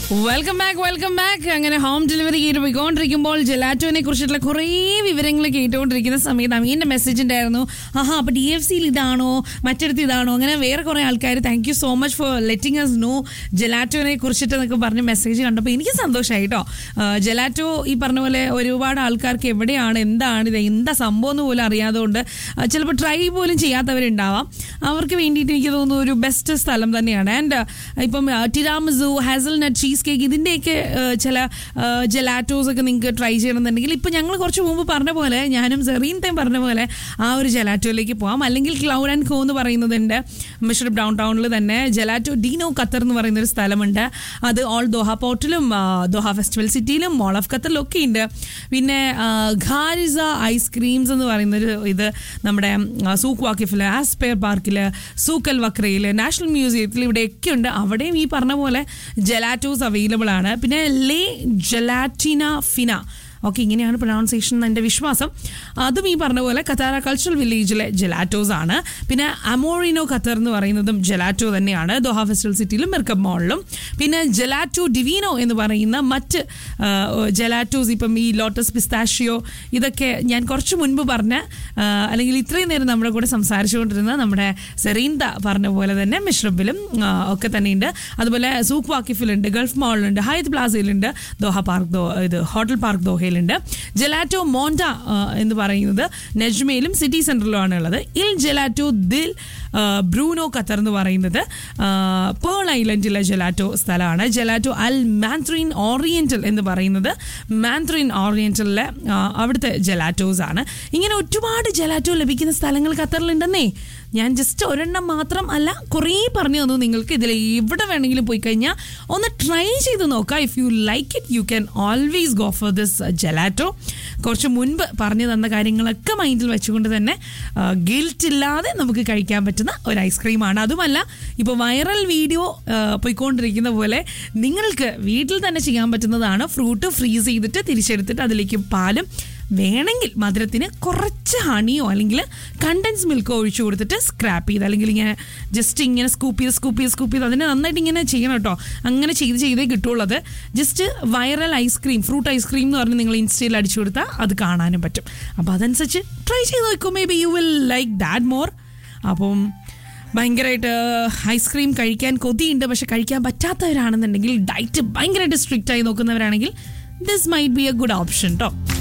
welcome back welcome back അങ്ങനെ home delivery ചെയ്ത് പോയിക്കൊണ്ടിരിക്കുമ്പോൾ ജെലാറ്റോനെ കുറിച്ചിട്ടുള്ള കുറേ വിവരങ്ങൾ കേട്ടുകൊണ്ടിരിക്കുന്ന സമയത്ത് അമീൻ്റെ മെസ്സേജ് ഉണ്ടായിരുന്നു ആഹാ അപ്പൊ ഡി എഫ് സിയിൽ ഇതാണോ മറ്റിടത്ത് ഇതാണോ അങ്ങനെ വേറെ കുറേ ആൾക്കാർ thank you so much for letting us know ജെലാറ്റോനെ കുറിച്ചിട്ട് എന്നൊക്കെ പറഞ്ഞ് മെസ്സേജ് കണ്ടപ്പോൾ എനിക്ക് സന്തോഷമായി കേട്ടോ ജെലാറ്റോ ഈ പറഞ്ഞ പോലെ ഒരുപാട് ആൾക്കാർക്ക് എവിടെയാണ് എന്താണ് ഇത് എന്താ സംഭവം എന്ന് പോലും അറിയാത്തതുകൊണ്ട് ചിലപ്പോൾ ട്രൈ പോലും ചെയ്യാത്തവരുണ്ടാവാം അവർക്ക് വേണ്ടിയിട്ട് എനിക്ക് തോന്നുന്നു ഒരു ബെസ്റ്റ് സ്ഥലം തന്നെയാണ് ആൻഡ് ഇപ്പം ടിരാമസു ഹാസൽനട്ട് ചീസ് കേക്ക് ഇതിൻ്റെയൊക്കെ ഏഹ്, ചില ജെലാറ്റോസ് ഒക്കെ നിങ്ങൾക്ക് ട്രൈ ചെയ്യണമെന്നുണ്ടെങ്കിൽ ഇപ്പം ഞങ്ങൾ കുറച്ച് മുമ്പ് പറഞ്ഞ പോലെ ഞാനും സെറീൻതയും പറഞ്ഞ പോലെ ആ ഒരു ജെലാറ്റോയിലേക്ക് പോവാം അല്ലെങ്കിൽ ക്ലൗഡ് ആൻഡ് കോ എന്ന് പറയുന്നതുണ്ട് മിഷർ ഡൗൺ ടൗണിൽ തന്നെ ജെലാറ്റോ ഡീനോ ഖത്തർ എന്ന് പറയുന്ന ഒരു സ്ഥലമുണ്ട് അത് ഓൾ ദോഹ പോർട്ടിലും ആ, ദോഹ ഫെസ്റ്റിവൽ സിറ്റിയിലും മോൾ ഓഫ് ഖത്തറിലും ഒക്കെ ഉണ്ട് പിന്നെ ആ, ഖാരിസ ഐസ്ക്രീംസ് എന്ന് പറയുന്നൊരു ഇത് നമ്മുടെ ആ, സൂക്ക് വാക്കിഫിൽ ആസ്പെയർ പാർക്കിൽ സൂക്കൽ വക്രയിൽ നാഷണൽ മ്യൂസിയത്തിൽ ഇവിടെയൊക്കെ ഉണ്ട് അവിടെയും ഈ പറഞ്ഞ പോലെ ജെലാറ്റോസ് അവൈലബിൾ ആണ് പിന്നെ ലേ ജെലാറ്റിന ഫിന ഓക്കെ ഇങ്ങനെയാണ് പ്രൊനൗൺസിയേഷൻ എന്ന് എൻ്റെ വിശ്വാസം അതും ഈ പറഞ്ഞ പോലെ കത്താര കൾച്ചറൽ വില്ലേജിലെ ജെലാറ്റോസ് ആണ് പിന്നെ അമോറിനോ ഖത്തർ എന്ന് പറയുന്നതും ജെലാറ്റോ തന്നെയാണ് ദോഹ ഫെസ്റ്റിവൽ സിറ്റിയിലും മെർക്കബ് മോളിലും പിന്നെ ജെലാറ്റോ ഡിവീനോ എന്ന് പറയുന്ന മറ്റ് ആ, ജെലാറ്റോസ് ഇപ്പം ഈ ലോട്ടസ് പിസ്താഷിയോ ഇതൊക്കെ ഞാൻ കുറച്ച് മുൻപ് പറഞ്ഞ ആ, അല്ലെങ്കിൽ ഇത്രയും നേരം നമ്മുടെ കൂടെ സംസാരിച്ചുകൊണ്ടിരുന്ന നമ്മുടെ സെറീന്ത പറഞ്ഞ പോലെ തന്നെ മിഷ്റബിലും ആ, ഒക്കെ തന്നെയുണ്ട് അതുപോലെ സൂക്ക് വാക്കിഫിലുണ്ട് ഗൾഫ് മോളിലുണ്ട് ഹൈത്ത് പ്ലാസയിലുണ്ട് ദോഹ പാർക്ക് ദോ ഇത് ഹോട്ടൽ പാർക്ക് ദോഹയിലുണ്ട് ജെലാറ്റോ മോണ്ട ആ, എന്ന് പറയുന്നത് നെജ്മയിലും സിറ്റി സെൻറ്ററിലുമാണ് ഉള്ളത് ഇൽ ജെലാറ്റോ ദിൽ ആ, ബ്രൂനോ ഖത്തർ എന്ന് പറയുന്നത് ആ, പേൾ ഐലൻഡിലെ ജെലാറ്റോ സ്ഥലമാണ് ജെലാറ്റോ അൽ മാന്ത്രിൻ ഓറിയന്റൽ എന്ന് പറയുന്നത് മാന്ത്രിൻ ഓറിയന്റലിലെ ആ, അവിടുത്തെ ജെലാറ്റോസ് ആണ് ഇങ്ങനെ ഒരുപാട് ജെലാറ്റോ ലഭിക്കുന്ന സ്ഥലങ്ങൾ ഖത്തറിലുണ്ടെന്നേ ഞാൻ ജസ്റ്റ് ഒരെണ്ണം മാത്രം അല്ല കുറേ പറഞ്ഞു തന്നു നിങ്ങൾക്ക് ഇതിൽ എവിടെ വേണമെങ്കിലും പോയി കഴിഞ്ഞാൽ ഒന്ന് ട്രൈ ചെയ്ത് നോക്കാം if you like it you can always go for this gelato കുറച്ച് മുൻപ് പറഞ്ഞു തന്ന കാര്യങ്ങളൊക്കെ മൈൻഡിൽ വെച്ചുകൊണ്ട് തന്നെ ഗിൽറ്റ് ഇല്ലാതെ നമുക്ക് കഴിക്കാൻ പറ്റുന്ന ഒരു ഐസ്ക്രീമാണ് അതുമല്ല ഇപ്പോൾ വൈറൽ വീഡിയോ പോയിക്കൊണ്ടിരിക്കുന്ന പോലെ നിങ്ങൾക്ക് വീട്ടിൽ തന്നെ ചെയ്യാൻ പറ്റുന്നതാണ് ഫ്രൂട്ട് ഫ്രീസ് ചെയ്തിട്ട് തിരിച്ചെടുത്തിട്ട് അതിലേക്ക് പാലും വേണമെങ്കിൽ മധുരത്തിന് കുറച്ച് ഹണിയോ അല്ലെങ്കിൽ കണ്ടൻസ് മിൽക്കോ ഒഴിച്ചു കൊടുത്തിട്ട് സ്ക്രാപ്പ് ചെയ്ത് അല്ലെങ്കിൽ ഇങ്ങനെ ജസ്റ്റ് ഇങ്ങനെ സ്കൂപ്പ് ചെയ്ത് സ്കൂപ്പ് ചെയ്ത് സ്കൂപ്പ് ചെയ്ത് അതിനെ നന്നായിട്ട് ഇങ്ങനെ ചെയ്യണം കേട്ടോ അങ്ങനെ ചെയ്ത് ചെയ്തേ കിട്ടുള്ളൂ അത് just viral ice cream fruit ice cream എന്ന് പറഞ്ഞ് നിങ്ങൾ ഇൻസ്റ്റയിൽ അടിച്ചു കൊടുത്താൽ അത് കാണാനും പറ്റും അപ്പോൾ അതനുസരിച്ച് ട്രൈ ചെയ്ത് നോക്കും maybe you will like that more അപ്പം ഭയങ്കരമായിട്ട് ഐസ്ക്രീം കഴിക്കാൻ കൊതിയുണ്ട് പക്ഷെ കഴിക്കാൻ പറ്റാത്തവരാണെന്നുണ്ടെങ്കിൽ ഡയറ്റ് ഭയങ്കരമായിട്ട് സ്ട്രിക്റ്റ് ആയി നോക്കുന്നവരാണെങ്കിൽ this might be a good option കേട്ടോ